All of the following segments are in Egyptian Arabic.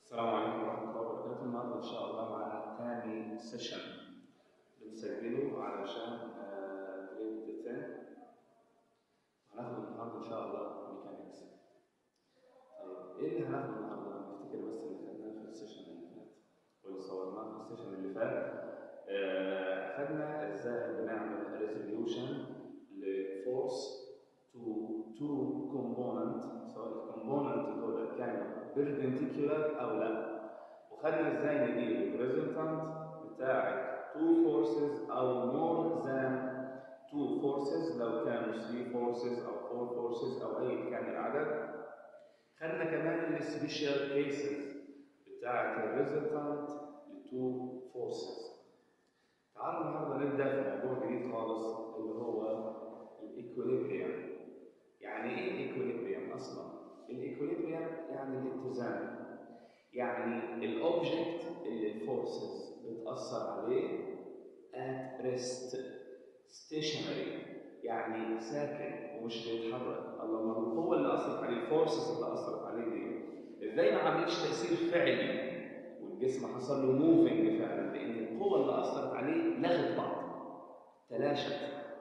السلام عليكم ورحمة الله وبركاته النهارده إن شاء الله معانا تاني سيشن بنسجله علشان جريد 10 هناخد النهارده إن شاء الله ميكانيكس طيب إيه اللي هناخده النهارده؟ نفتكر بس اللي خدناه في السيشن اللي فات واللي صورناه في السيشن اللي فات آه، أخدنا إزاي بنعمل ريزوليوشن لفورس تو تو كومبوننت سواء الكومبوننت دول كانوا بيربنديكولار او لا وخدنا ازاي نجيب الريزلتانت بتاع تو فورسز او مور ذان تو فورسز لو كانوا 3 فورسز او 4 فورسز او اي كان العدد خدنا كمان السبيشال كيسز بتاعت الريزلتانت لتو فورسز تعالوا النهارده نبدا في موضوع جديد خالص اللي هو الايكوليبريم يعني ايه الايكوليبريم اصلا الايكوليبريم يعني الاتزان يعني الاوبجكت اللي الفورسز بتاثر عليه at rest stationary يعني ساكن ومش بيتحرك اللهم القوه اللي اثرت عليه الفورسز اللي اثرت عليه دي ازاي ما عملتش تاثير فعلي والجسم حصل له موفنج فعلا لان القوه اللي اثرت عليه لغت بعض تلاشت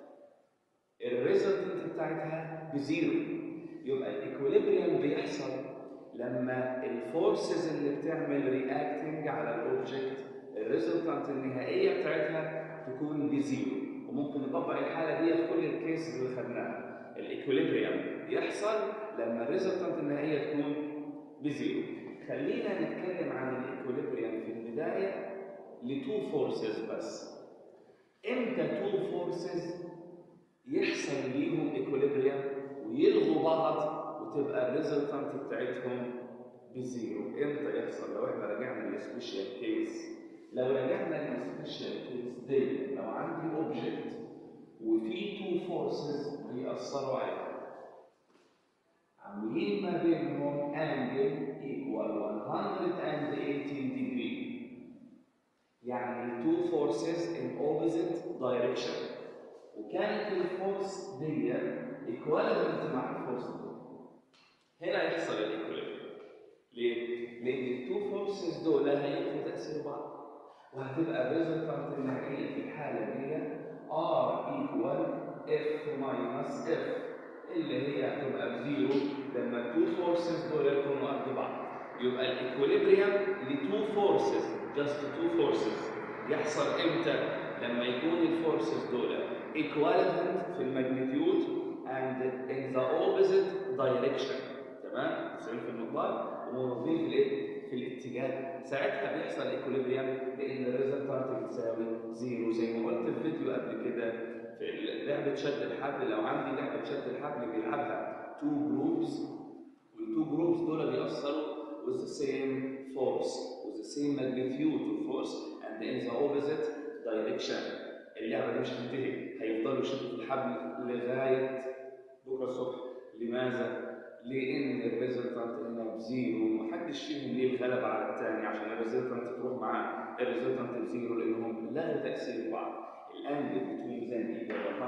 الريزلتنت بتاعتها بزيرو يبقى الايكوليبريم بيحصل لما الفورسز اللي بتعمل رياكتنج على الاوبجكت الريزلتنت النهائيه بتاعتها تكون بزيرو وممكن نطبق الحاله دي في كل الكيسز اللي خدناها الايكوليبريم يحصل لما الريزلتنت النهائيه تكون بزيرو خلينا نتكلم عن الايكوليبريم في البدايه لتو فورسز بس امتى تو فورسز يحصل ليهم ايكوليبريم ويلغوا بعض وتبقى الريزلتنت بتاعتهم بزيرو امتى يحصل لو احنا رجعنا للسبيشال كيس لو رجعنا للسبيشال كيس دي لو عندي اوبجكت وفي تو فورسز بيأثروا عليه عاملين ما بينهم انجل ايكوال 180 degree يعني two forces in opposite direction وكانت الفورس دي ايكوالنت مع الفورس دي هنا يحصل الايكوليبريم ليه؟ لان التو فورسز دول هيبقوا تاثير بعض وهتبقى الريزلتنت النهائيه في الحاله دي ار ايكوال اف ماينس اف اللي هي هتبقى بزيرو لما التو فورسز دول يكونوا قد بعض يبقى الايكوليبريم لتو فورسز جاست تو فورسز يحصل امتى؟ لما يكون الفورسز دول equivalent في الماجنتيود and in the opposite direction تمام؟ مساويين في المقدار وموازين في الايه؟ في الاتجاه ساعتها بيحصل ايكوليبريم لان الريزلتانت بتساوي زيرو زي ما قلت في فيديو قبل كده في لعبه شد الحبل لو عندي لعبه شد الحبل بيلعبها تو جروبس والتو جروبس دول بيأثروا with the same force with the same magnitude of force and in the opposite direction اللعبه دي مش هتنتهي هيفضلوا يشدوا في الحبل لغايه بكره الصبح لماذا؟ لان الريزلتنت هنا بزيرو ومحدش فيهم ليه الغلب على الثاني عشان الريزلتنت تروح معاه الريزلتنت بزيرو لانهم لغوا تاثير بعض الانجل between them equal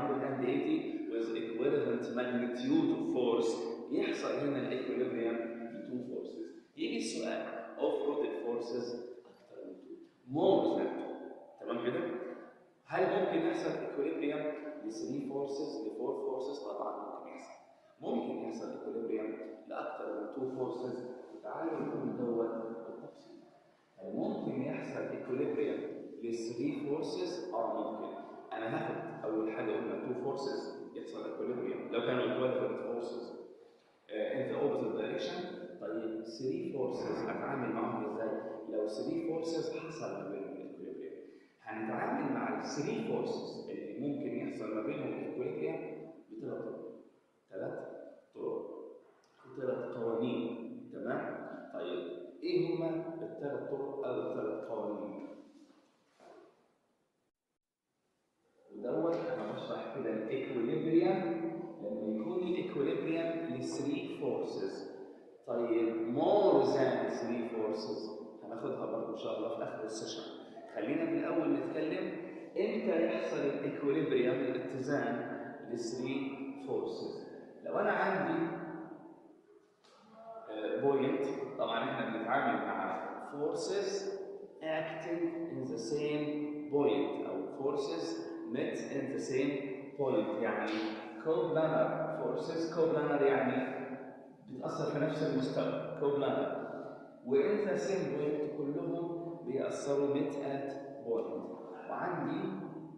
180 with equivalent magnitude of force يحصل هنا الايكوليبريم between forces يجي السؤال اوف رود الفورسز اكثر من 2 more than 2 تمام كده؟ هل ممكن يحصل ايكوليبريم ل 3 فورسز ل 4 فورسز؟ طبعا ممكن يحصل. ممكن يحصل ايكوليبريم لاكثر من 2 فورسز وتعالوا نقول دوت بالتفصيل. هل ممكن يحصل ايكوليبريم ل 3 فورسز؟ اه ممكن. انا هاخد اول حاجه قلنا 2 فورسز يحصل ايكوليبريم لو كانوا equivalent فورسز in the opposite direction طيب 3 فورسز اتعامل معاهم ازاي؟ لو 3 فورسز حصل ما بينهم الايكوليبريم هنتعامل مع الثري فورسز اللي ممكن يحصل ما بينهم الايكوليبريم بثلاث طرق ثلاث طرق ثلاث قوانين تمام طيب ايه هما الثلاث طرق او الثلاث قوانين ودوت انا بشرح كده الايكوليبريم لما يكون الايكوليبريم لثري فورسز طيب مور ذان ثري فورسز هناخدها برضه ان شاء الله في اخر السيشن خلينا في الاول نتكلم امتى يحصل الايكوليبريم الاتزان للثري فورسز لو انا عندي بوينت طبعا احنا بنتعامل مع forces acting in the same point أو forces met in the same point يعني co-planar forces co-planar يعني بتأثر في نفس المستوى co-planar وإن the same point كلهم بيأثروا met at point وعندي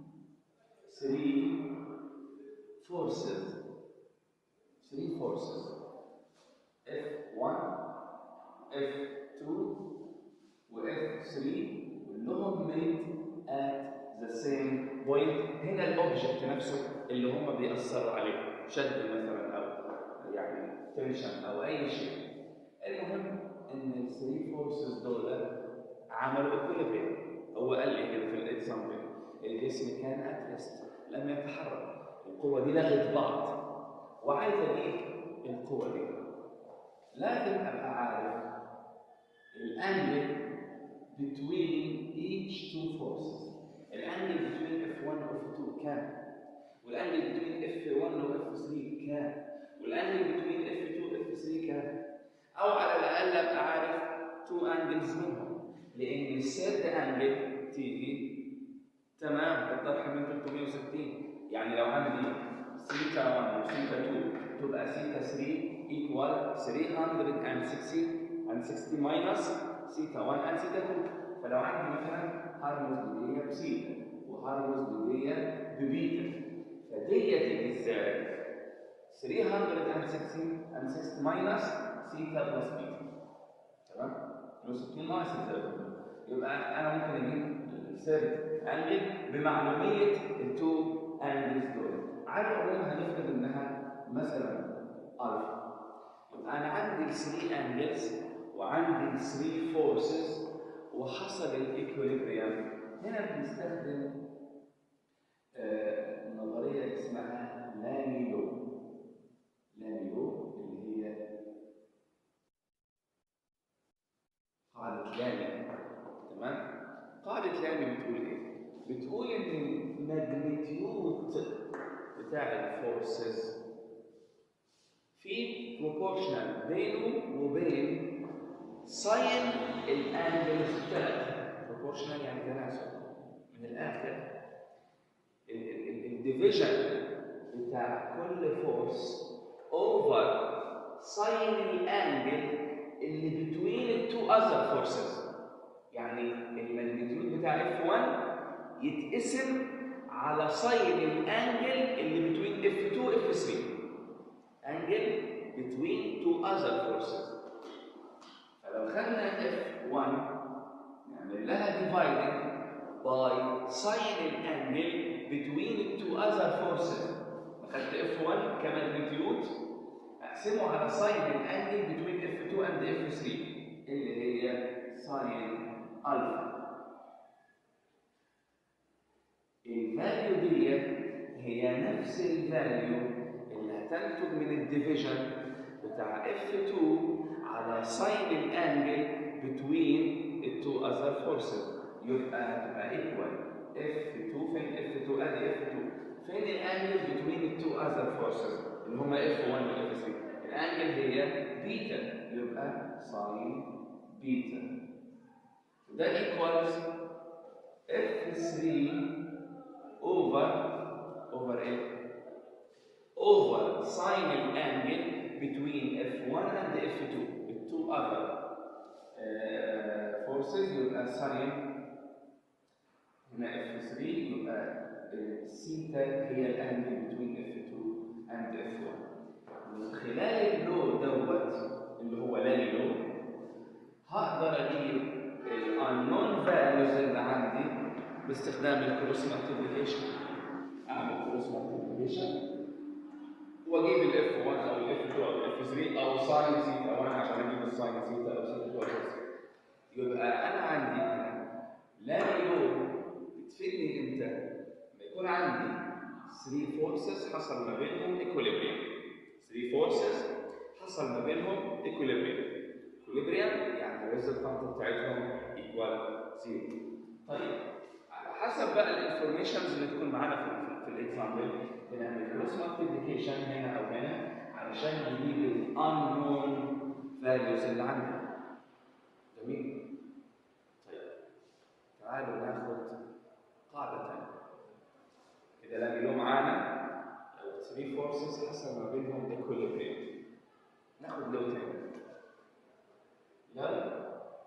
3 forces 3 forces F1 F2 و F3 كلهم made at the same point هنا الاوبجكت نفسه اللي هم بيأثروا عليه شد مثلا او يعني تنشن او اي شيء المهم ان الثري فورسز دول عملوا اكوليبريم هو قال لي كده في الاكزامبل الجسم كان اترست لم يتحرك القوه دي لغت بعض وعايز اجيب القوه دي لازم ابقى عارف الانجل between each two forces الانجل between F1 و F2 كام والانجل between F1 و F3 كام والانجل between F2 و F3 كام او على الاقل ابقى عارف تو انجلز منهم لان السيرد انجل تيجي تمام الطرح من 360 يعني لو عندي سيتا 1 وسيتا 2 تبقى سيتا 3 ايكوال 360 and 60 ماينس سيتا 1 and سيتا 2 فلو عندي مثلا هارموس بدية بسيتا وهارموس بدية ببيتا فدي تيجي ازاي؟ 360 and 60 ماينس سيتا بلس بيتا تمام؟ لو 60 ناقص ازاي؟ يبقى انا ممكن اجيب الثيرد انجل بمعلوميه التو انجلز دول على العموم هنفرض انها مثلا الفا يبقى انا عندي 3 انجلز وعندي 3 فورسز وحصل الايكوليبريم هنا بنستخدم آه نظريه اسمها لاميلو لاميلو اللي هي قاعده لامي تمام قاعده لامي بتقول ايه بتقول ان الماجنتيود بتاع الفورسز في بروبورشنال بينه وبين ساين الانجلز بتاعته بروبورشنال يعني تناسب من الاخر الديفيجن بتاع كل فورس اوفر ساين الانجل اللي بتوين التو اذر فورسز يعني الماجنتيود بتاع اف 1 يتقسم على ساين الانجل اللي بتوين اف 2 اف 3 انجل بتوين تو اذر فورسز فلو خدنا F1 نعمل لها dividing by sin الانجل between the two other forces أخدت F1 كماجنتيود أقسمه على sin الانجل between F2 and F3 اللي هي sin ألفا الفاليو دي هي نفس الفاليو اللي هتنتج من الديفيجن بتاع F2 على ساين الانجل between the two other forces يبقى تبقى equal F2 فين F2 ادي F2 فين الانجل between the two other forces اللي هما F1 و F3 الانجل هي بيتا يبقى ساين بيتا ده equals F3 over over F over sine الانجل between F1 and F2 the two other uh, forces يبقى sine هنا F3 يبقى الثيتا هي الانجل between F2 and F1 من خلال اللو دوت اللي هو لاني لو هقدر اجيب الانون فاليوز اللي عندي باستخدام الكروس مالتيبيكيشن اعمل كروس مالتيبيكيشن واجيب الاف 1 او الاف 2 او الاف 3 او ساين سيتا 1 عشان اجيب الساين سيتا او سيتا 2 او يبقى انا عندي هنا لا لو بتفيدني امتى؟ لما يكون عندي 3 فورسز حصل ما بينهم ايكوليبريم 3 فورسز حصل ما بينهم ايكوليبريم ايكوليبريم يعني الريزلتانت بتاعتهم ايكوال زيرو طيب على حسب بقى الانفورميشنز اللي تكون معانا في, في الاكزامبل بنعمل كروس مالتيبيكيشن هنا او هنا علشان نجيب الانون فاليوز اللي عندنا جميل يحصل ما بينهم ايكوليبريم ناخد لو تاني لا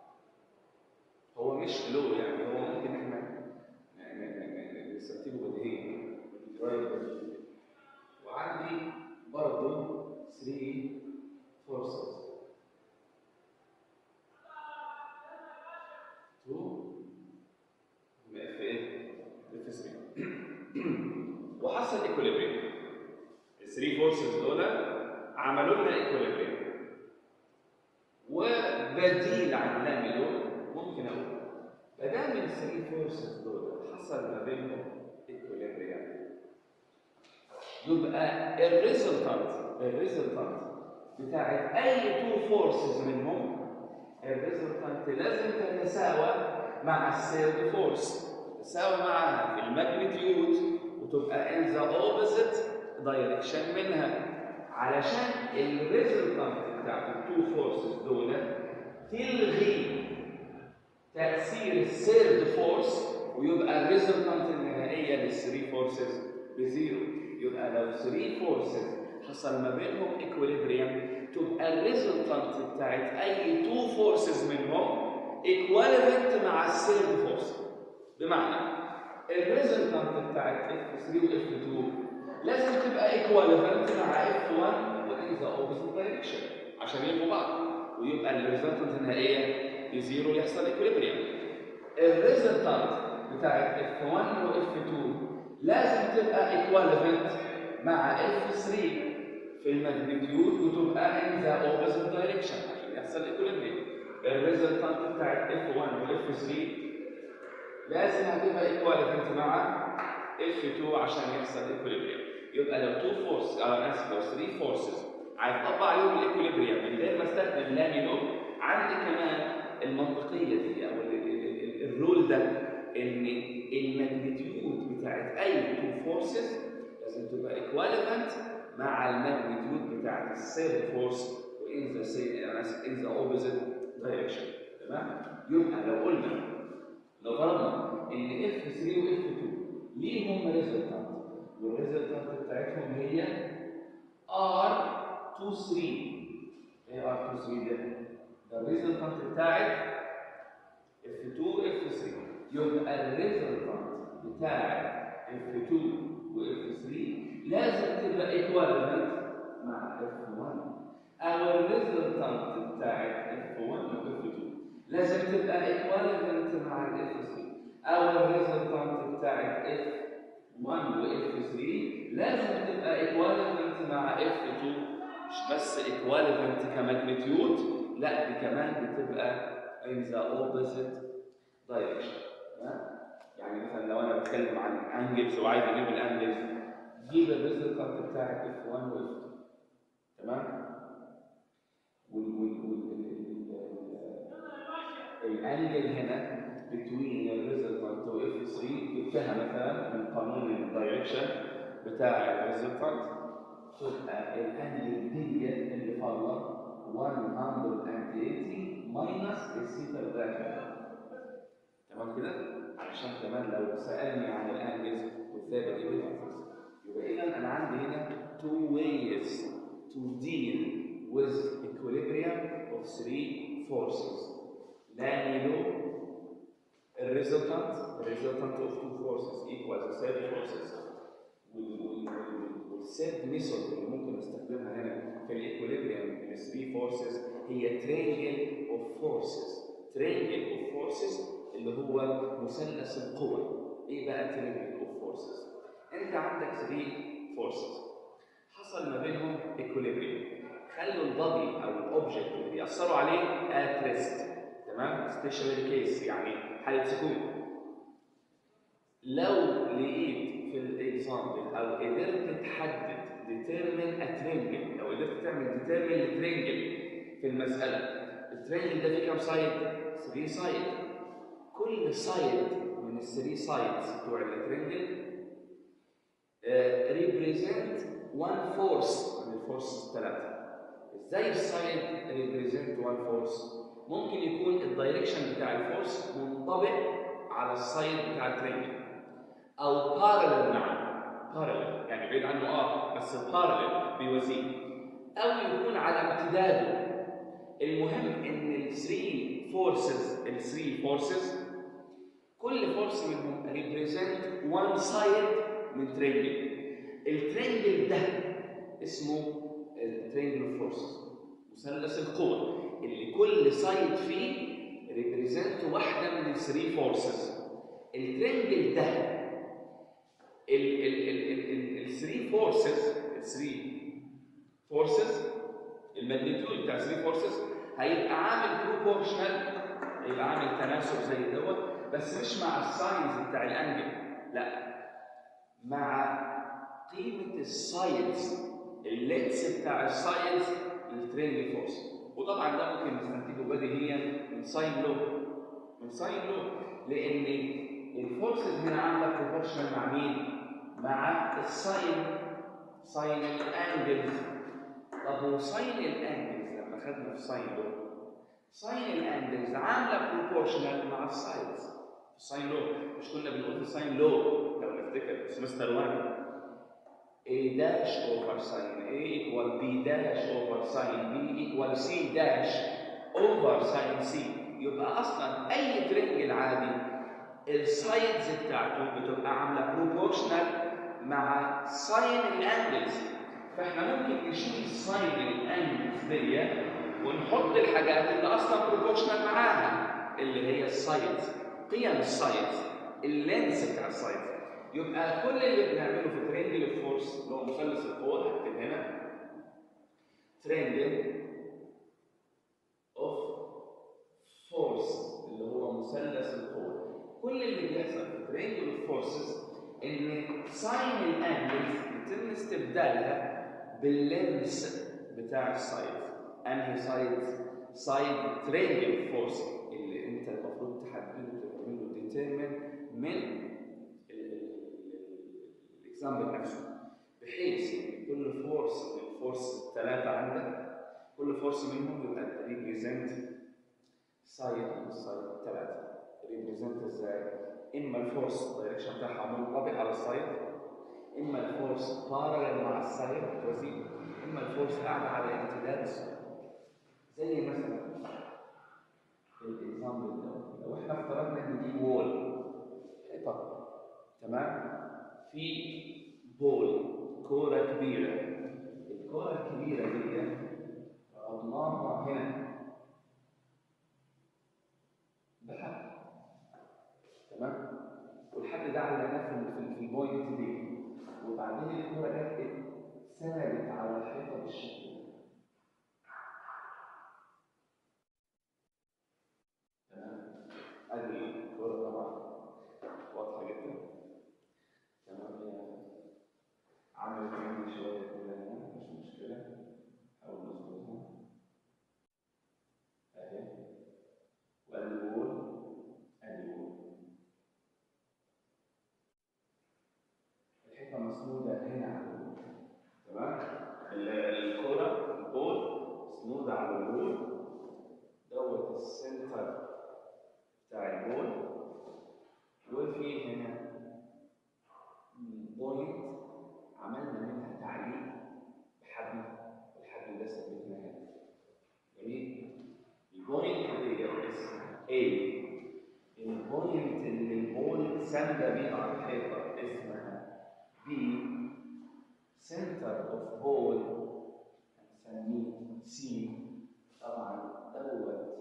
هو مش لو يعني هو ممكن احنا نستنتجه بديهيا وعندي برضه 3 فورسز 2 اف ايه؟ اف 3 وحصل ايكوليبريم ال 3 فورسز دول عملوا لنا ايكوليبريم وبديل عن نعمله ممكن اقول ما دام ال 3 فورسز دول حصل ما بينهم ايكوليبريم يبقى الريزلتانت الريزلتانت بتاعت اي تو فورسز منهم الريزلتانت لازم تتساوى مع الثيرد فورس تساوي معاها في الماجنتيود وتبقى in the opposite direction منها علشان الريزلتانت بتاعت التو فورسز دول تلغي تأثير الثيرد فورس ويبقى الريزلتانت النهائية للثري فورسز بزيرو يبقى لو 3 فورسز حصل ما بينهم ايكوليبريم تبقى الريزلتانت بتاعت اي 2 فورسز منهم ايكواليفنت مع الثيرد فورس بمعنى الريزلتانت بتاعت اف 3 واف 2 لازم تبقى ايكواليفنت مع اف 1 وان ذا اوبوزيت دايركشن عشان يلغوا بعض ويبقى الريزلتانت النهائيه بزيرو يحصل ايكوليبريم الريزلتانت بتاعت اف 1 واف 2 لازم تبقى ايكواليفنت مع اف 3 في الماجنتيود وتبقى in the opposite direction عشان يحصل ايكوليبريم الريزلتانت بتاعت اف 1 واف 3 لازم هتبقى ايكواليفنت مع اف 2 عشان يحصل ايكوليبريم يبقى لو 2 فورس او انا اسف لو 3 فورسز عايز اطبق عليهم الايكوليبريم من غير ما استخدم لامينو عندي كمان المنطقيه دي او الرول ده ان الماجنتيود بتاعت اي تو فورسز لازم تبقى ايكواليفنت مع الماجنتيود بتاعت الثيرد فورس وان ذا سيم ان ذا اوبوزيت دايركشن تمام يبقى لو قلنا لو فرضنا ان اف 3 واف 2 ليهم ريزلتانت والريزلتانت بتاعتهم هي ار 2 3 ايه ار 2 3 ده؟ ده الريزلتانت بتاعت اف 2 اف 3 يبقى الريزلتانت بتاع F2 و F3 لازم تبقى ايكوالنت مع F1 او الريزلتانت بتاع F1 و F2 لازم تبقى ايكوالنت مع ال F3 او الريزلتانت بتاع F1 و F3 لازم تبقى ايكوالنت مع F2 مش بس ايكوالنت كماجنتيود لا دي كمان بتبقى in the opposite direction يعني مثلا لو انا بتكلم عن انجلز وعايز اجيب الانجلز جيب الريزلتانت بتاعك اف 1 واف 2 تمام وال وال وال الانجل هنا بتوين الريزلتانت واف 3 جبتها مثلا من قانون الدايركشن بتاع الريزلتانت تبقى الانجل دي اللي فاضله 180 ماينس الثيتا بتاعتها تمام كده؟ علشان كمان لو سألني عن الانجلز والثابت ايفيدنسز يبقى اذا انا عندي هنا two ways to deal with equilibrium of three forces لامينو الريزلتانت الريزلتانت of two forces equals the third forces والثيرد ميثود اللي ممكن استخدمها هنا في الايكوليبريم ل 3 forces هي triangle of forces triangle of forces اللي هو مثلث القوى ايه بقى ترينجل اوف فورسز انت عندك 3 فورسز حصل ما بينهم ايكوليبريم خلوا البادي او الاوبجكت اللي بيأثروا عليه ات ريست تمام سبيشال كيس يعني حاله سكون لو لقيت في الاكزامبل او قدرت تحدد ديترمين اترينجل لو قدرت تعمل ديترمين لترينجل في المساله الترينجل ده فيه كام سايد 3 سايد كل سايد من الثري سايدز بتوع الترينجل ريبريزنت 1 فورس من الفورس الثلاثه ازاي السايد ريبريزنت 1 فورس ممكن يكون الدايركشن بتاع الفورس منطبق على السايد بتاع الترينجل او بارلل معاه parallel يعني بعيد عنه اه بس parallel بيوازيه او يكون على امتداده المهم ان ال 3 فورسز ال 3 فورسز كل فورس منهم ريبريزنت وان سايد من ترينجل الترينجل ده اسمه الترينجل فورسز مثلث القوى اللي كل سايد فيه ريبريزنت واحده من الثري فورسز الترينجل ده الثري فورسز الثري فورسز الماجنتيود بتاع الثري فورسز هيبقى عامل بروبورشنال هيبقى عامل تناسب زي دوت بس مش مع الساينز بتاع الانجل لا مع قيمه الساينز اللينس بتاع الساينز للترينجل فورس وطبعا ده ممكن نستنتجه بديهيا من ساين لو من ساين لو لان الفورسز هنا عامله بروبورشنال مع مين؟ مع الساين ساين الانجلز طب هو ساين الانجلز لما خدنا في ساين لو ساين الانجلز عامله بروبورشنال مع الساينز في ساين لو مش كنا بنقول في ساين لو لو نفتكر في سمستر 1 A dash over sin A equal B dash over sin B equal C dash over sin C يبقى اصلا اي ترينجل عادي السايدز بتاعته بتبقى عامله بروبورشنال مع ساين الانجلز فاحنا ممكن نشيل ساين الانجلز دي ونحط الحاجات اللي اصلا بروبورشنال معاها اللي هي السايدز قيم السايدز اللينس بتاع السايدز يبقى كل اللي بنعمله في ترينجل الفورس اللي هو مثلث القوة هكتب هنا ترينجل اوف فورس اللي هو مثلث القوة كل اللي بيحصل في ترينجل الفورسز ان ساين الانجلز يتم استبدالها باللينس بتاع السايد انهي سايد سايد ترينجل فورس اللي انت المفروض تحدده تعمل له ديترمن من الاكزامبل نفسه بحيث ان كل فورس من الفورس الثلاثه عندك كل فورس منهم يبقى ريبريزنت سايد من السايد الثلاثه ريبريزنت ازاي؟ اما الفورس الدايركشن بتاعها منطبق على السايد اما الفورس بارلل مع السايد توزيع اما الفورس قاعده على امتداد السايد زي مثلا الاكزامبل ده لو احنا افترضنا ان دي وول حيطه تمام في بول كوره كبيره الكوره الكبيره دي حطيناها هنا بحد تمام والحد ده علقناه في في البوينت دي وبعدين الكوره جت ثابت على الحيطه بالشكل ده تمام ادي الكوره طبعا واضحه جدا تمام هي عملت مني شويه كده هنا مش مشكله حاول نظبطها اهي وادي الوول ادي الوول الحيطه مسنوده هنا على الوول تمام الكوره البول مسنوده على الوول دوت السنتر بتاع البول وفي هنا بوينت عملنا منها تعليق بحبل الحبل ده ثبتناه هنا جميل البوينت دي اسمها A البوينت اللي البول ساندة بيها على الحيطة اسمها B center of ball هنسميه C طبعا دوت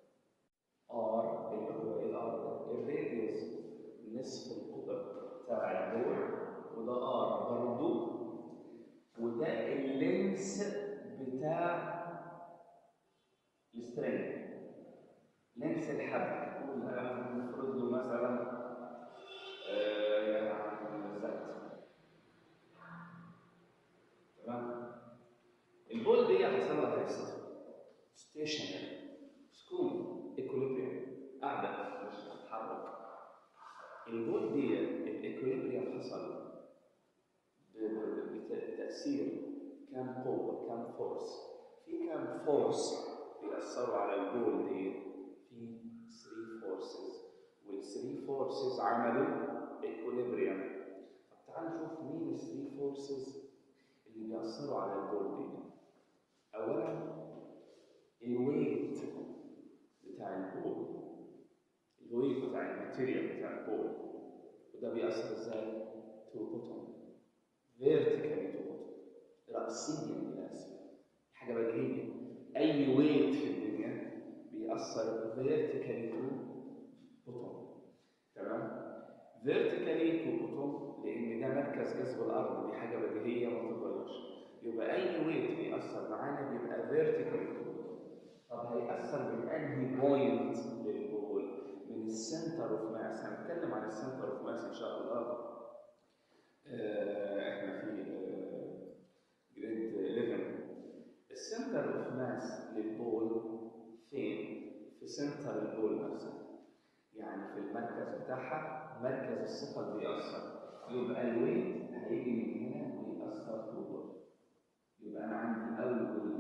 R اللي هو ايه الار ده؟ الراديوس نصف القطر بتاع البول وده R برضه وده اللينس بتاع السترينج لينس الحبل نقول نفرض له مثلا آه يعني زد تمام البول دي حصل لها ريست ستيشنري سكون ايكوليبريم قاعده مش بتتحرك البول دي الايكوليبريم حصل بتاثير كام قوه كام فورس في كام فورس بيأثروا على البول دي في 3 فورسز وال 3 فورسز عملوا ايكوليبريم تعال نشوف مين الثري فورسز اللي بيأثروا على البول دي اولا الويت بتاع البول الويت بتاع الماتيريال بتاع البول وده بيأثر ازاي؟ تو بوتوم فيرتيكالي تو بوتوم رأسيا إلى أسفل حاجة بديهية أي ويت في الدنيا بيأثر فيرتيكالي تو بوتوم تمام؟ فيرتيكالي تو بوتوم لأن ده مركز جذب الأرض دي حاجة بديهية ما تتغيرش يبقى أي ويت بيأثر معانا بيبقى فيرتيكالي تو بوتوم طب هيأثر من أنهي بوينت للبول؟ من السنتر اوف ماس هنتكلم عن السنتر اوف ماس إن شاء الله آه، احنا في جريد 11 السنتر اوف ماس للبول فين؟ في سنتر البول نفسه يعني في المركز بتاعها مركز الثقل بيأثر يبقى الويت هيجي من هنا ويأثر في البول يبقى انا عندي اول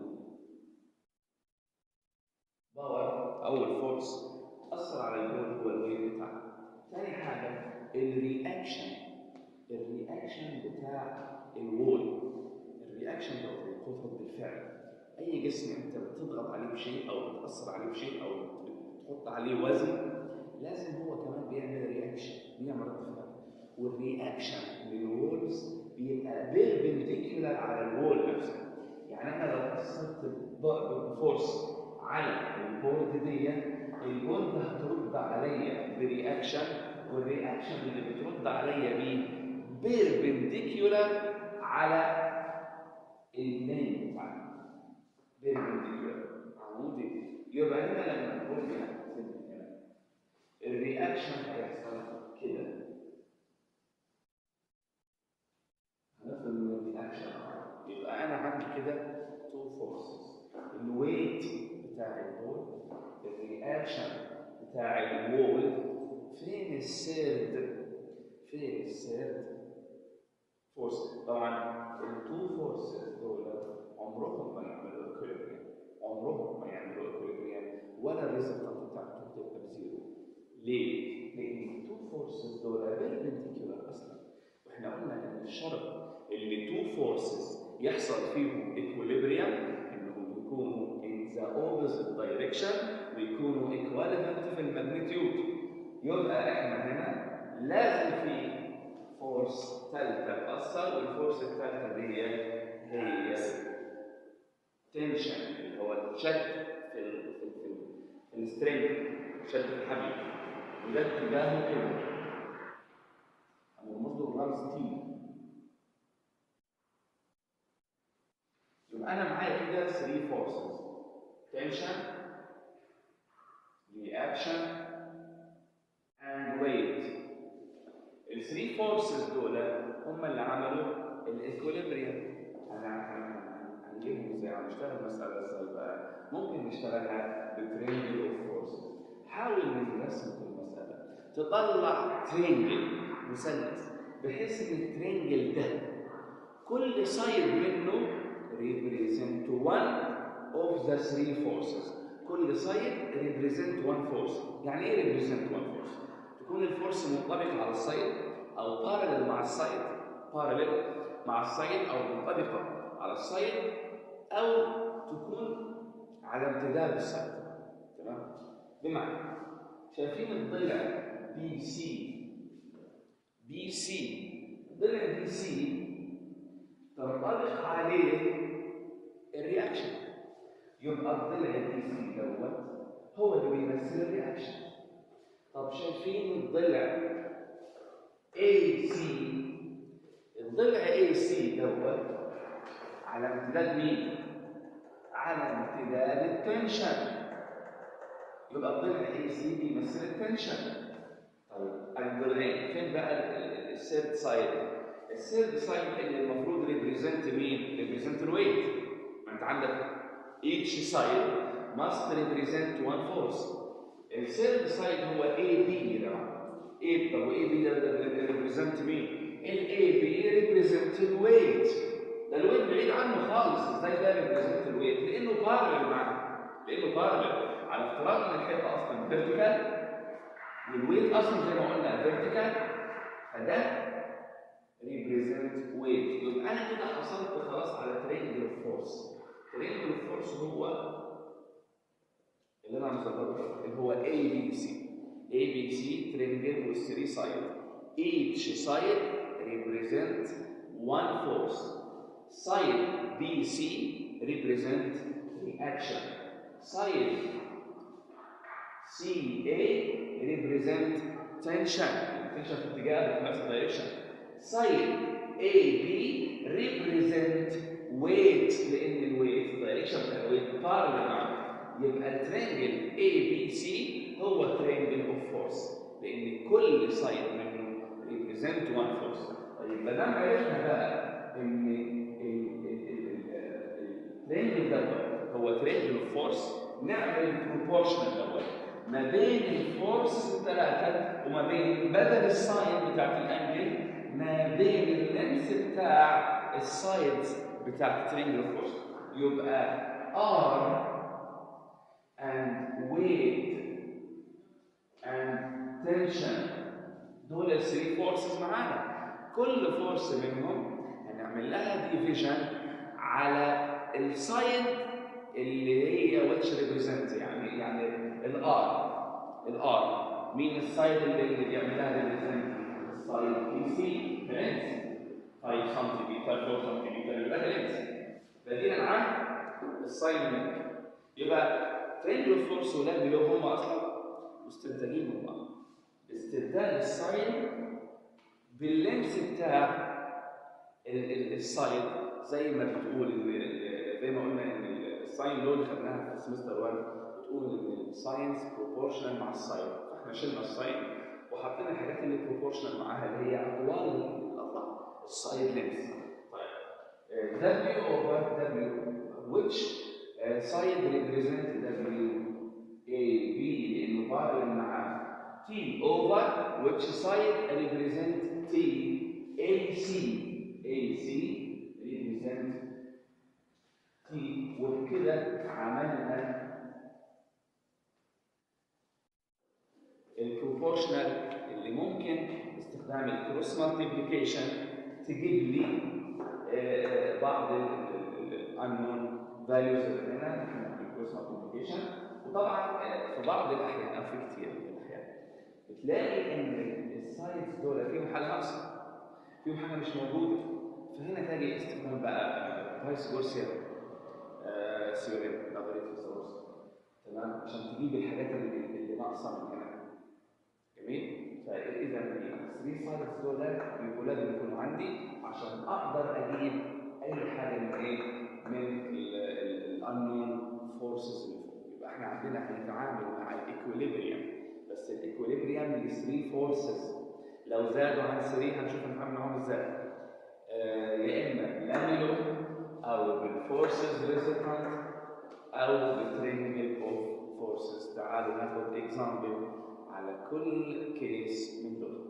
باور اول فورس اثر على البول هو الويت بتاعها ثاني حاجه الرياكشن الرياكشن بتاع الوول الرياكشن ده بيرتبط بالفعل اي جسم انت بتضغط عليه بشيء او بتاثر عليه بشيء او بتحط عليه وزن لازم هو كمان بيعمل رياكشن بيعمل رد فعل والرياكشن للوولز بيبقى بيربنديكولار على الوول نفسه يعني انا لو اثرت بفورس على البورد دي البورد هترد عليا برياكشن والرياكشن اللي بترد عليا بيه بيربنديكولار على البلين بتاعنا بيربنديكولار عمودي يبقى هنا لما نقول هنا الرياكشن هيحصل كده هنفرض ان الرياكشن يبقى انا عندي كده تو فورسز الويت بتاع البول الرياكشن بتاع الوول فين السيرد فين السيرد فورس طبعا التو فورسز دول عمرهم ما يعملوا اكوليبريم عمرهم ما يعملوا اكوليبريم ولا الريزلتنت بتاعته بتبقى بزيرو ليه؟ لان التو فورسز دول بيربنديكولار اصلا واحنا قلنا ان الشرط اللي تو فورسز يحصل فيهم اكوليبريم انهم يكونوا in the opposite direction ويكونوا equivalent في الماجنتيود يبقى احنا هنا لازم في فورس ثالثه تاثر والفورس الثالثه دي هي تنشن اللي هو الشد في ال في ال في, ال في السترينج شد الحبل وده اتجاهه كده هنرمز له الرمز تي يبقى انا معايا كده 3 فورسز تنشن رياكشن اند ويت الثري فورسز دول هم اللي عملوا الايكوليبريم هنجيبهم ازاي هنشتغل مساله ازاي بقى ممكن نشتغلها بترينجل اوف فورس حاول من رسمه المساله تطلع ترينجل مثلث بحيث ان الترينجل ده كل سايد منه represent one of the three forces كل سايد represent one force يعني ايه represent one force تكون الفورس منطبقة على السايد أو بارلل مع السايد بارلل مع السايد أو منطبقة على السايد أو تكون على امتداد السايد تمام بمعنى شايفين الضلع بي سي بي سي ضلع بي سي تنطبق عليه الرياكشن يبقى الضلع بي سي دوت هو اللي بيمثل الرياكشن طب شايفين الضلع AC الضلع AC دوت على امتداد مين؟ على امتداد التنشن يبقى الضلع AC بيمثل التنشن طيب الضلعين فين بقى السيرد سايد؟ السيرد سايد اللي المفروض ريبريزنت مين؟ ريبريزنت الويت ما انت عندك each side must represent one force السيرد سايد هو اي بي يا جماعه ايه طب وايه بي ده ريبريزنت مين؟ الاي بي ريبريزنت الويت ده الويت بعيد عنه خالص ازاي ده ريبريزنت الويت؟ لانه بارلل معاه لانه بارلل على افتراض ان الحيطه اصلا فيرتيكال والويت اصلا زي ما قلنا فيرتيكال فده represent weight يبقى انا كده حصلت خلاص على triangle of force triangle of force هو اللي انا مظبطه اللي هو A B C A B C triangle with three sides each side represent one force side B C represent reaction side C A represent tension tension في اتجاه في نفس direction side A B represent weight لان الويت direction بتاع الويت parallel مع يبقى الترينجل A B C هو ترينجل اوف فورس لان كل سايد منه represent one force طيب ما دام عرفنا بقى ان الترينجل دوت هو ترينجل اوف فورس نعمل البروبورشنال دوت ما بين الفورس الثلاثه وما بين بدل الساين بتاعت الانجل ما بين اللينس بتاع السايدز بتاعت الترينجل اوف فورس يبقى R and weight and tension دول الثري فورسز معانا كل فورس منهم هنعمل لها ديفيجن على السايد اللي هي which represent يعني يعني الار الار مين السايد اللي, اللي بيعمل لها ريبريزنت السايد بي سي لينس 5 سنتيمتر 4 سنتيمتر يبقى ده لينس بدينا عن السايد منه يبقى ترينجل فورس ولاد اللي هم اصلا مستنتجين من بعض استبدال الساين باللينس بتاع السايد زي ما بتقول ان زي ما قلنا ان الساين لو اللي خدناها في سمستر 1 بتقول ان الساينس بروبورشنال مع الساين فاحنا شلنا الساين وحطينا الحاجات اللي بروبورشنال معاها اللي هي اطوال الاطلال السايد لينس طيب W over W which uh, side represent W A B لانه بارل مع T over which side represent T AC AC represent T وبكده عملنا البروبورشنال اللي ممكن استخدام الكروس مالتيبليكيشن تجيب لي آه بعض الانون فاليوز اللي هنا في الكروس مالتيبليكيشن وطبعا في بعض الاحيان او في كثير من الاحيان بتلاقي ان السايدز دول فيهم حاجه ناقصه فيهم حاجه مش موجوده فهنا تلاقي استخدام بقى فايس جورسيا ثيوريم نظريه فيثاغورس تمام عشان تجيب الحاجات اللي, اللي ناقصه من هنا جميل فاذا الثري سايدز دول بيبقوا لازم يكونوا عندي عشان اقدر اجيب اي حاجه من ايه من الانون فورسز اللي فوق يبقى احنا عندنا هنتعامل مع الايكوليبريم بس الايكوليبريم للثري فورسز لو زادوا عن 3 هنشوف هنتعامل معاهم ازاي آه يا اما لاميلو او بالفورسز ريزلتانت او بالترينجل اوف فورسز تعالوا ناخد اكزامبل على كل كيس من دول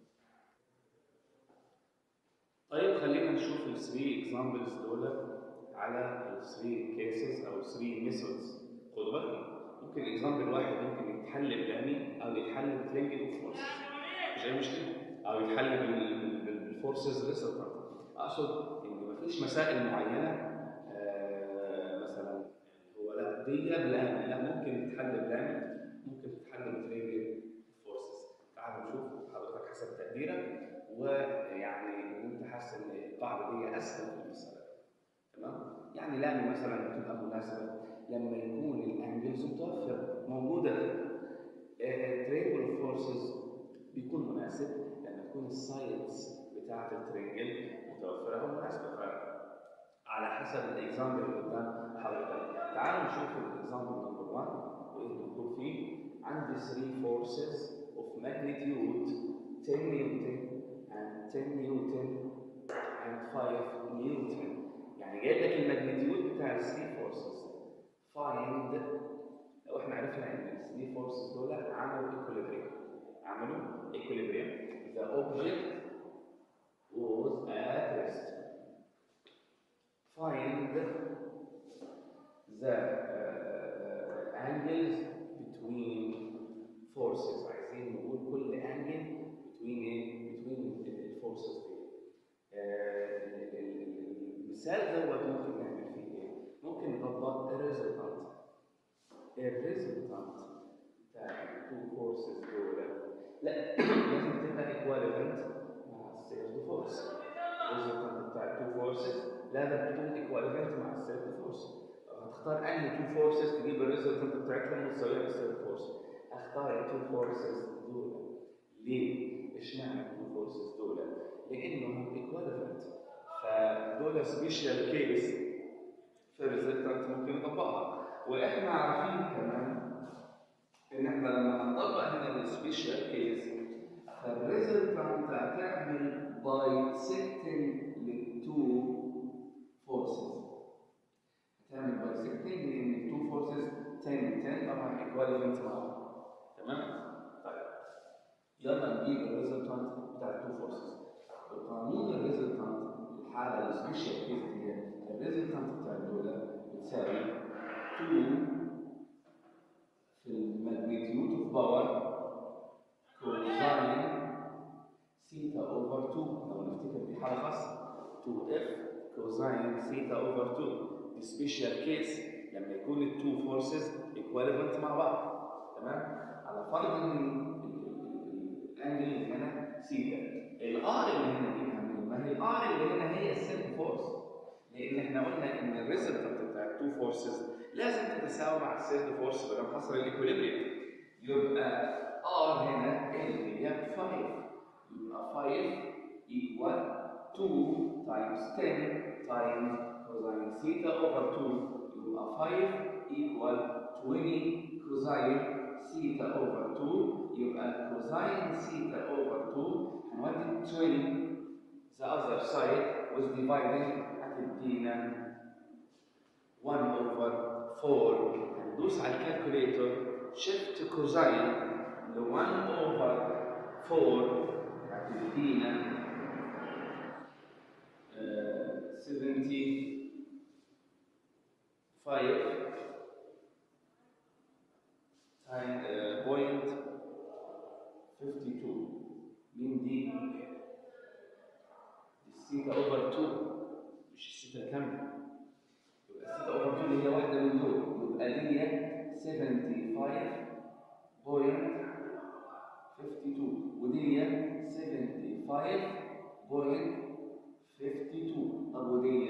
طيب خلينا نشوف ال 3 اكزامبلز دول على ال 3 كيسز او 3 ميثودز خدوا بالكم ممكن اكزامبل واحد ممكن يتحل بلامي او يتحل بترينجل اوف فورسز مش اي مشكله او يتحل بالفورسز ريزلتانت اقصد ان مفيش مسائل معينه آه مثلا هو لا دي بلامي لا ممكن تتحل بلامي ممكن تتحل بترينجل فورسز تعالوا نشوف حضرتك حسب تقديرك ويعني انت حاسس ان القاعده دي اسهل في المساله تمام يعني لامي مثلا بتبقى مناسبه لما يكون الانجلز متوفر موجوده ترينجل فورسز بيكون مناسب لما تكون السايدز بتاعت الترينجل متوفره ومناسبه على حسب الاكزامبل اللي قدام حضرتك تعالوا نشوف الاكزامبل نمبر 1 وايه مكتوب فيه عندي 3 forces of magnitude 10 نيوتن and 10 نيوتن and 5 نيوتن يعني جايب لك الماجنتيود بتاع ال 3 forces find لو احنا عرفنا ان ال 3 forces دول عملوا equilibrium عملوا equilibrium the object was at rest find the uh, angles between forces عايزين نقول كل angle between ايه between الفورسز دي لا لازم تبقى ايكوالنت مع السيرد فورس الريزلتنت بتاع التو فورسز لازم تكون ايكوالنت مع السيرد فورس هتختار انهي تو فورسز تجيب الريزلتنت بتاعتهم وتساويها بالسيرد فورس اختار التو فورسز دول ليه؟ اشمعنى التو فورسز دول؟ لانهم ايكوالنت فدول سبيشال كيس في الريزلتنت ممكن نطبقها واحنا عارفين كمان ان احنا لما هنطبق هنا السبيشال كيس فالريزلتنت هتعمل باي سيتنج للتو فورسز هتعمل باي سيتنج لان التو فورسز 10 10 طبعا ايكوالنت مع بعض تمام؟ طيب يلا نجيب الريزلتنت بتاع التو فورسز بقانون الريزلتنت الحاله السبيشال كيس دي الريزلتنت بتاع الدوله بتساوي 2 في الماجنتيود اوف باور كوزاين سيتا اوفر 2 لو نفتكر دي حاله خاصه 2 اف كوزاين سيتا اوفر 2 دي سبيشال كيس لما يكون التو فورسز ايكوالنت مع بعض تمام على فرض ان الانجل اللي هنا سيتا الار اللي هنا دي ما هي الار اللي هنا هي السيرد فورس لان احنا قلنا ان الريزلتنت بتاع التو فورسز لازم تتساوى مع السيرد فورس بدل حصل الايكوليبريم يبقى ار هنا اللي هي 5 يبقى 5 ايكوال 2 تايمز 10 تايمز كوزاين ثيتا اوفر 2 يبقى 5 ايكوال 20 كوزاين ثيتا اوفر 2 يبقى كوزاين ثيتا اوفر 2 هنودي 20 the other side was dividing هتدينا 1 over 4 ندوس على الكالكوليتر شيفت كوزاين ل 1 over 4 هتدينا آه، 75 time uh, point 52 مين دي؟ السيتا اوفر 2 مش السيتا كامله يبقى السيتا اوفر 2 اللي هي واحده من دول يبقى دي 75.52 ودي 75.52 طب ودي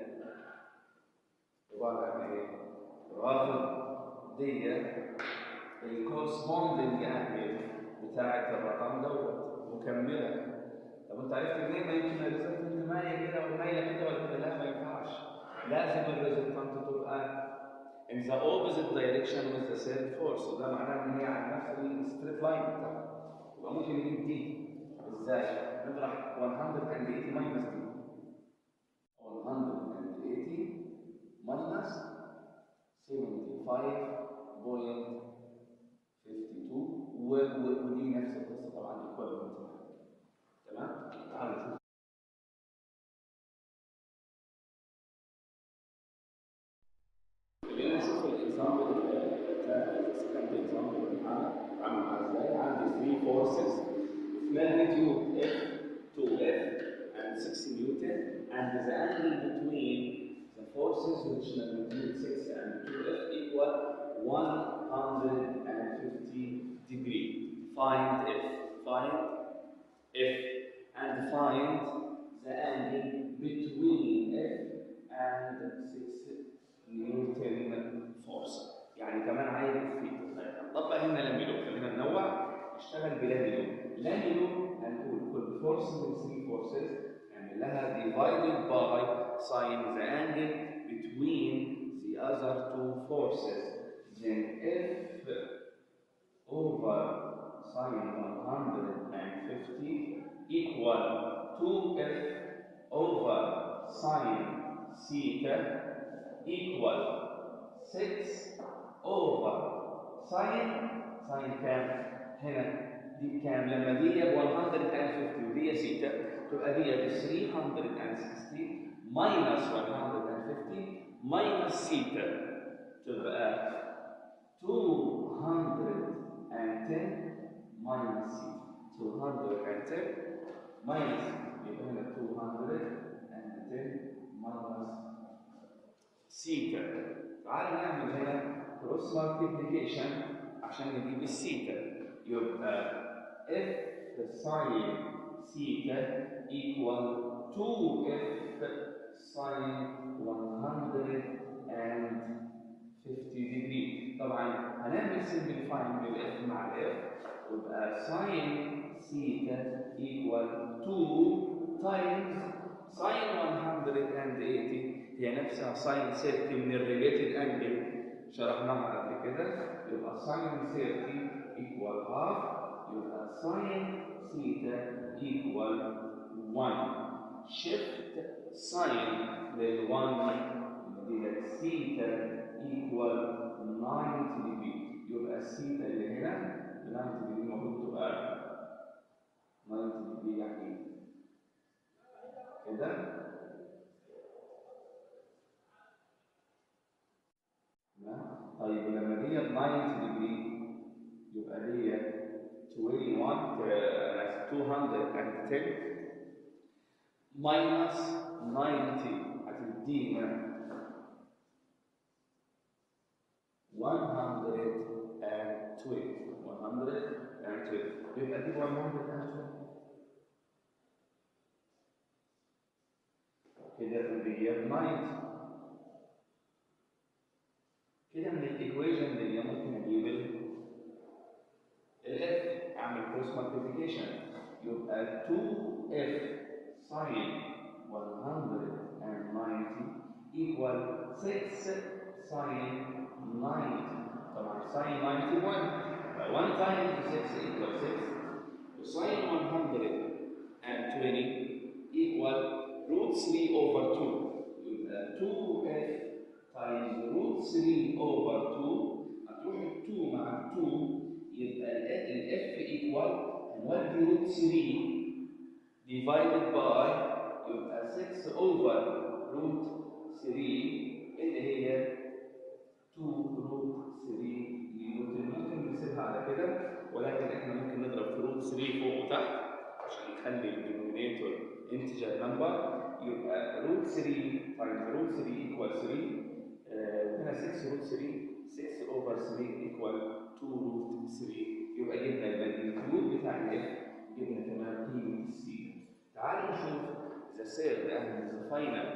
عباره عن ايه؟ رافض دي الكورسبوندنج انجل بتاعت الرقم دوت مكمله طب انت عرفت منين ما يمكن الريزلتنت مايله كده ومايله كده ولا كده لا ما ينفعش لازم الريزلتنت تبقى in the opposite direction with the third force وده معناه ان هي على نفس الستريت لاين بتاعها يبقى ممكن نجيب دي ازاي؟ نطرح 180 ماينس دي 180 ماينس 75.52 ودي نفس القصه طبعا ايكوالنت تمام تعالوا نشوف خلينا نشوف الاكزامبل بتاع السكند اكزامبل معانا عامل معاه ازاي عندي 3 فورسز magnitude F 2F and 6 Newton and the angle between the forces which magnitude 6 and 2F equal 150 degree. Find F. Find F and find the angle between F and 6 Newton force. يعني كمان عايز في نطبق هنا لاميلو خلينا ننوع نشتغل بلاميلو لاميلو هنقول كل فورس من 3 فورسز نعمل لها divided by sin the angle between the other two forces then F over sin 150 equal 2F over sin theta equal 6 over sin sin كام؟ هنا دي كام؟ لما دي ب 150 ودي سيتا تبقى دي ب 360 minus 150 minus سيتا تبقى 210 minus سيتا 210 minus يبقى هنا 210 minus سيتا تعالوا نعمل هنا كروس مالتيبليكيشن عشان نجيب السيتا يبقى F sine theta equal 2F sine 150 degree طبعا هنعمل simplifying للF مع الF يبقى sine theta equal 2 times sine 180 هي نفسها sine 30 من الريليتد انجل شرحناها قبل كده يبقى sine 30 equal half يبقى sine theta equal 1 shift sine لل 1 دي theta equal 90 degree يبقى الثيتا اللي هنا 90 degree المفروض تبقى 90 degree يعني كده تمام طيب ولما دي 90 degree يبقى دي 21 آه، 210 minus 90 هتدينا 112 112 يبقى دي 112 كده اللي هي 90 كده من الايكويشن دي ممكن اجيب الاف اعمل كروس مالتيبيكيشن يبقى 2f sin 190 equal 6 sin 90 طبعا sin 91 1 times 6 equal 6 sin 120 equal root 3 over 2 يبقى 2f times root 3 over 2 هتروح ال 2 مع 2 يبقى ال f equal هنودي root 3 divided by يبقى 6 over root 3 اللي هي 2 root 3 نيوتن ممكن نسيبها على كده ولكن احنا ممكن نضرب في root 3 فوق وتحت عشان نخلي الدينومينيتور انتجر نمبر يبقى root 3 times root 3 equal 3 آه، هنا 6 root 3 6 over 3 equal 2 root 3 يبقى جبنا الماجنتيود بتاع الاف جبنا كمان قيمه السي تعالوا نشوف ذا سيرد اند ذا فاينل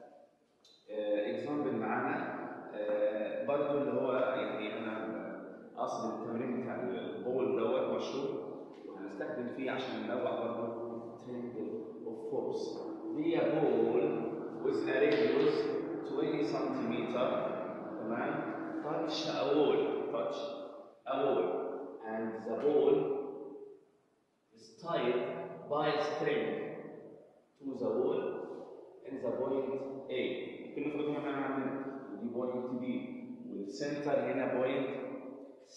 اكزامبل معانا آه، برضو اللي هو يعني انا اصل التمرين بتاع البول دوت مشهور وهنستخدم فيه عشان ننوع برضو ترينجل اوف فورس هي بول with a radius 20 سنتيمتر تمام touch a wall touch a wall and the ball is tied by a string to the wall in the point A ممكن نفرض ان احنا عندنا ودي point B والسنتر هنا point C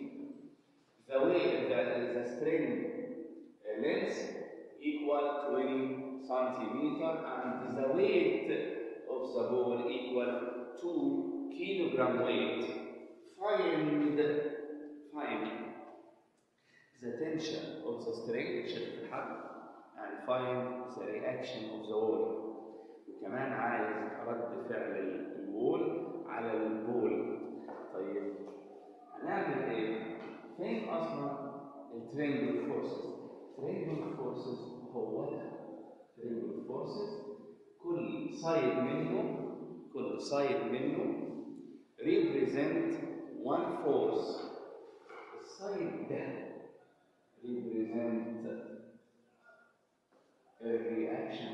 the way the, the string length equal 20 centimeter and the weight of the ball equal 2 kilogram weight find find the tension of the string شدة الحبل and find the reaction of the wall وكمان عايز رد فعل الوول على البول طيب هنعمل ايه؟ فين اصلا الترينجل فورسز؟ ترينجل فورسز هو ده ترينجل فورسز كل سايد منه كل سايد منه represent one force السايد ده represent a reaction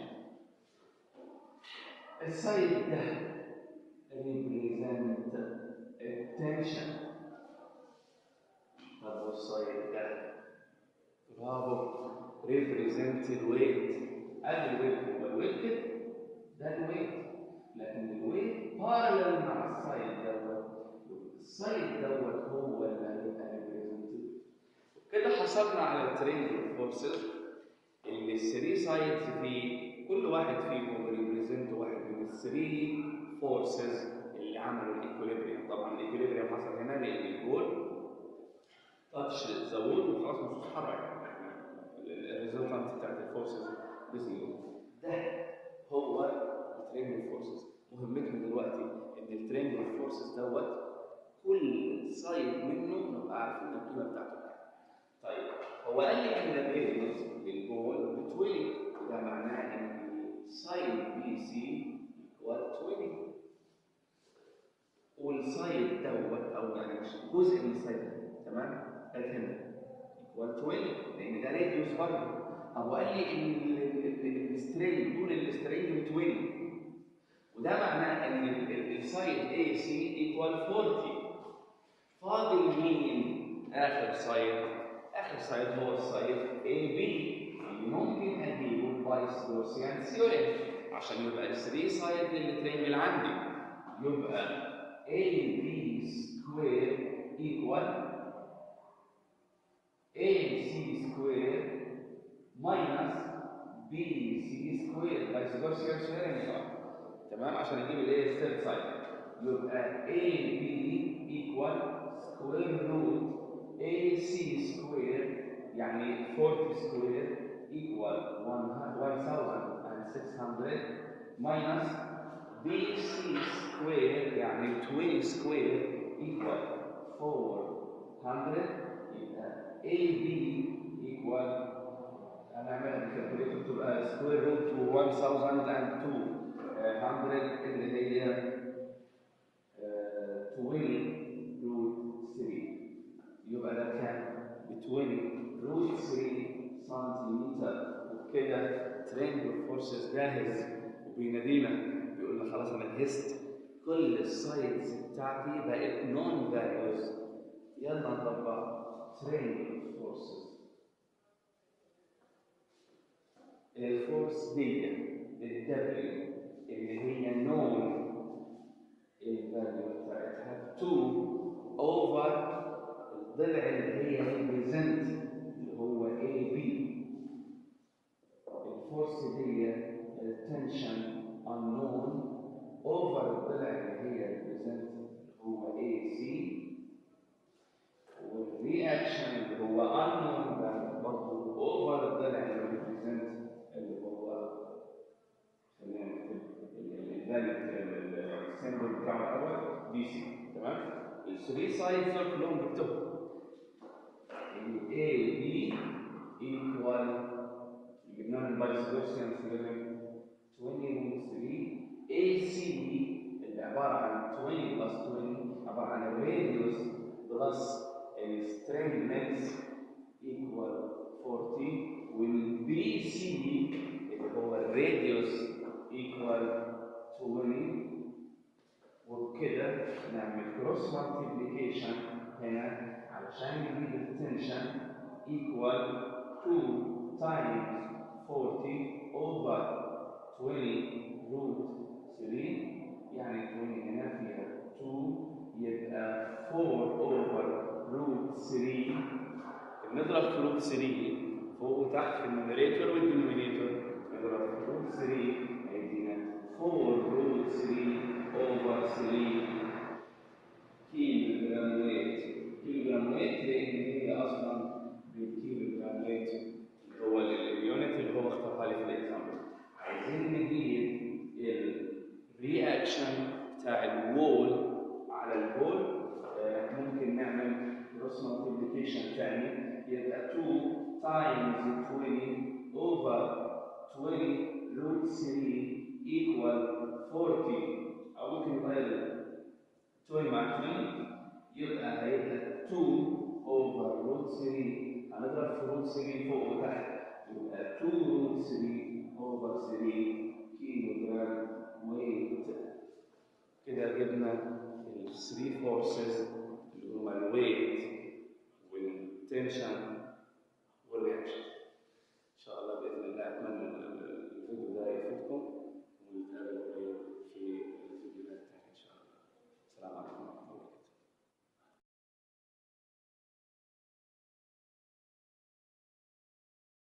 السايد ده represent a tension طب والسايد ده برافو represent الويت ادي الويت هو الويت كده ده الويت لكن الويت بارلل مع السايد دوت السايد دوت هو اللي هيبقى ريبريزنتد كده حصلنا على الترينجل فورسز اللي الثري سايدز فيه كل واحد فيهم ريبريزنت واحد من الثري فورسز اللي عملوا الايكوليبريم طبعا الايكوليبريم حصل هنا لان البول تاتش ذا وول وخلاص مش هتتحرك الريزلتنت بتاعت الفورسز بزيرو ده هو الترينجل فورسز مهمتنا دلوقتي ان الترينجل فورسز دوت كل سايد منه نبقى عارفين القيمه بتاعته كام. طيب هو هو قال لي ان الراديوس للبول ب 20 ده معناه ان سايد بي سي ايكوال 20 والسايد دوت او يعني مش جزء من السايد ده تمام؟ قال هنا ايكوال 20 لان ده راديوس برضه هو قال لي ان السترينج طول السترينج ب 20 وده معناه ان السايد اي سي ايكوال 40 فاضل مين اخر سايد اخر سايد هو السايد اي بي اللي ممكن اجيبه بايس دورسيان ثيوري عشان يبقى ال 3 سايد للترينجل عندي يبقى اي بي سكوير ايكوال اي سي سكوير ماينس بي سي سكوير بايس دورسيان ثيوري تمام عشان اجيب الايه الثيرد سايد يبقى اي بي ايكوال سكوير روت اي سي سكوير يعني 40 سكوير ايكوال 1600 ماينس بي سي سكوير يعني 20 سكوير ايكوال 400 يبقى اي بي ايكوال هنعملها بالكالكوليتر تبقى سكوير روت 1002 100 اللي هي 20 روت 3 يبقى ده كام؟ ب 20 روت 3 سنتيمتر وبكده ترينج فورسز جاهز وبينادينا بيقول لنا خلاص انا جهزت كل السايدز بتاعتي بقت نون فاليوز يلا نطبق ترينج فورسز الفورس دي الدبليو اللي هي نون الفاليو بتاعتها 2 اوفر الضلع اللي هي ريبريزنت اللي هو اي بي الفورس دي التنشن unknown اوفر الضلع اللي هي ريبريزنت اللي هو اي سي والرياكشن اللي هو unknown ده برضه اوفر الضلع اللي ريبريزنت اللي هو خلينا نكتب السيمبل بتاعه الاول دي سي تمام الثري سايدز دول كلهم جبتهم ال A B equal جبناها من بايس دوسيان ثيورم 20 روت 3 A C اللي عباره عن 20 بلس 20 عباره عن الراديوس بلس السترينج لينث equal 40 والبي سي اللي هو الراديوس equal 20 وبكده نعمل كروس مالتيبليكيشن هنا علشان نجيب التنشن ايكوال 2 تايمز 40 اوفر 20 روت 3 يعني 20 هنا فيها 2 يبقى 4 اوفر روت 3 نضرب في روت 3 فوق وتحت في النوميريتور والدينومينيتور نضرب في روت 3 هيدينا 4 روت 3 over 3 كيلو جرام ويت كيلو جرام ويت لان هي اصلا بالكيلو جرام ويت اللي هو اليونت اللي هو اختارها لي في الاكزامبل عايزين نجيب الرياكشن بتاع الوول على البول آه ممكن نعمل كروس مالتيبليكيشن ثاني يبقى 2 تايمز 20 اوفر 20 روت 3 ايكوال 40 او ممكن نغير 20 مع 20 يبقى هيبقى 2 اوفر روت 3 هنضرب في روت 3 فوق وتحت يبقى 2 روت 3 اوفر 3 كيلو جرام ويت كده جبنا ال 3 فورسز اللي هما الويت والتنشن